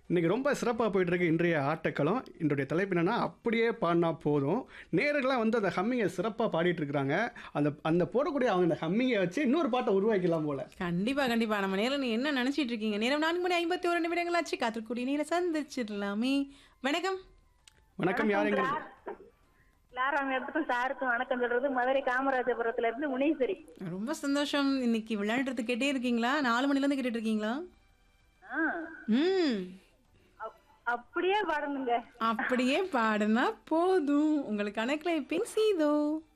இன்னைக்கு ரொம்ப சிறப்பாக போயிட்டு இருக்கு இன்றைய ஆட்டக்களம் இன்றைய தலைப்பு என்னன்னா அப்படியே பாடினா போதும் நேர்களாக வந்து அந்த ஹம்மிங்கை சிறப்பாக பாடிட்டு இருக்கிறாங்க அந்த அந்த போடக்கூடிய அவங்க அந்த ஹம்மிங்கை வச்சு இன்னொரு பாட்டை உருவாக்கலாம் போல கண்டிப்பா கண்டிப்பா நம்ம நேரம் நீ என்ன நினைச்சிட்டு இருக்கீங்க நேரம் நான்கு மணி ஐம்பத்தி ஒரு நிமிடங்கள் ஆச்சு காத்திருக்கூடிய நேரம் சந்திச்சிடலாமே வணக்கம் வணக்கம் யாருங்க கிளாரா மேடத்துக்கும் சாருக்கும் வணக்கம் சொல்றது மதுரை காமராஜபுரத்துல இருந்து முனீஸ்வரி ரொம்ப சந்தோஷம் இன்னைக்கு விளையாடுறது கேட்டே இருக்கீங்களா நாலு மணில இருந்து கேட்டுட்டு இருக்கீங்களா ஆ, ம் அப்- அப்படியே பாடணுங்க அப்படியே பாடுனா போதும் உங்களுக்கு கணக்கில் இப்போ சீதோ